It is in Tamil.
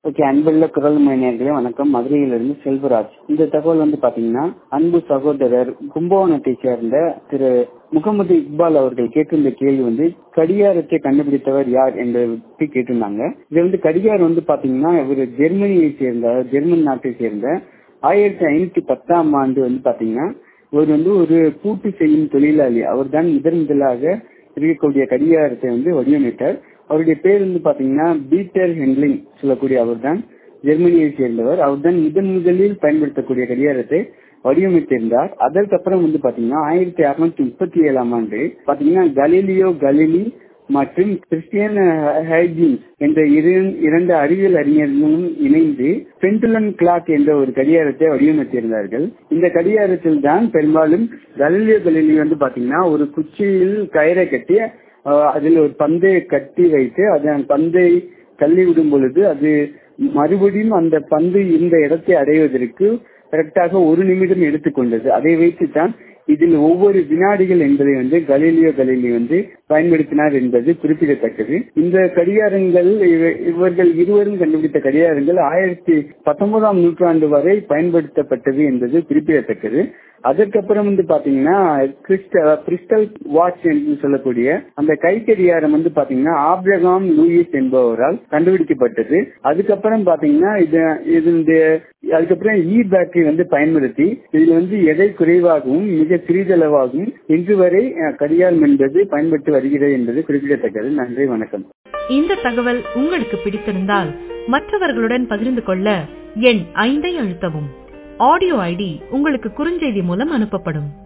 ஓகே அன்புள்ள குரல் மணியர்களே வணக்கம் மதுரையிலிருந்து செல்வராஜ் இந்த தகவல் வந்து பாத்தீங்கன்னா அன்பு சகோதரர் கும்பகோணத்தை சேர்ந்த திரு முகமது இக்பால் அவர்கள் கேட்டிருந்த கேள்வி வந்து கடிகாரத்தை கண்டுபிடித்தவர் யார் என்பதை கேட்டிருந்தாங்க இது வந்து கடிகாரம் வந்து பாத்தீங்கன்னா இவர் ஜெர்மனியை சேர்ந்த ஜெர்மன் நாட்டை சேர்ந்த ஆயிரத்தி ஐநூத்தி பத்தாம் ஆண்டு வந்து பாத்தீங்கன்னா இவர் வந்து ஒரு பூட்டு செய்யும் தொழிலாளி அவர் தான் முதன் முதலாக இருக்கக்கூடிய கடிகாரத்தை வந்து வடிவமைத்தார் அவருடைய பேர் வந்து பாத்தீங்கன்னா பீட்டர் ஹென்லிங் சொல்லக்கூடிய அவர் தான் ஜெர்மனியை சேர்ந்தவர் அவர் தான் முதன் முதலில் பயன்படுத்தக்கூடிய கடிகாரத்தை வடிவமைத்திருந்தார் அதற்கப்புறம் வந்து பாத்தீங்கன்னா ஆயிரத்தி அறுநூத்தி முப்பத்தி ஏழாம் ஆண்டு பாத்தீங்கன்னா கலீலியோ கலிலி மற்றும் கிறிஸ்டியன் ஹைஜின்ஸ் என்ற இரண்டு அறிவியல் அறிஞர்களும் இணைந்து பெண்டுலன் கிளாக் என்ற ஒரு கடிகாரத்தை வடிவமைத்திருந்தார்கள் இந்த கடிகாரத்தில் தான் பெரும்பாலும் கலிலியோ கலிலி வந்து பாத்தீங்கன்னா ஒரு குச்சியில் கயிறை கட்டி அதில் ஒரு பந்தை கட்டி வைத்து அதன் பந்தை தள்ளி விடும் பொழுது அது மறுபடியும் அந்த பந்து இந்த இடத்தை அடைவதற்கு கரெக்டாக ஒரு நிமிடம் எடுத்துக்கொண்டது அதை வைத்துத்தான் இதில் ஒவ்வொரு வினாடிகள் என்பதை வந்து கலீலியோ கலீலி வந்து பயன்படுத்தினார் என்பது குறிப்பிடத்தக்கது இந்த கடிகாரங்கள் இவர்கள் இருவரும் கண்டுபிடித்த கடிகாரங்கள் ஆயிரத்தி பத்தொன்பதாம் நூற்றாண்டு வரை பயன்படுத்தப்பட்டது என்பது குறிப்பிடத்தக்கது அதற்கப்புறம் வந்து பாத்தீங்கன்னா கிறிஸ்டல் வாட்ச் என்று சொல்லக்கூடிய அந்த கை கடிகாரம் வந்து பாத்தீங்கன்னா ஆப்ரகாம் லூயிஸ் என்பவரால் கண்டுபிடிக்கப்பட்டது அதுக்கப்புறம் பாத்தீங்கன்னா இது இந்த அதுக்கப்புறம் இ பேட்டரி வந்து பயன்படுத்தி இதுல வந்து எடை குறைவாகவும் மிக சிறிதளவாகவும் இன்று வரை கடிகாரம் என்பது பயன்படுத்தி வருகிறது என்பது குறிப்பிடத்தக்கது நன்றி வணக்கம் இந்த தகவல் உங்களுக்கு பிடித்திருந்தால் மற்றவர்களுடன் பகிர்ந்து கொள்ள எண் ஐந்தை அழுத்தவும் ஆடியோ ஐடி உங்களுக்கு குறுஞ்செய்தி மூலம் அனுப்பப்படும்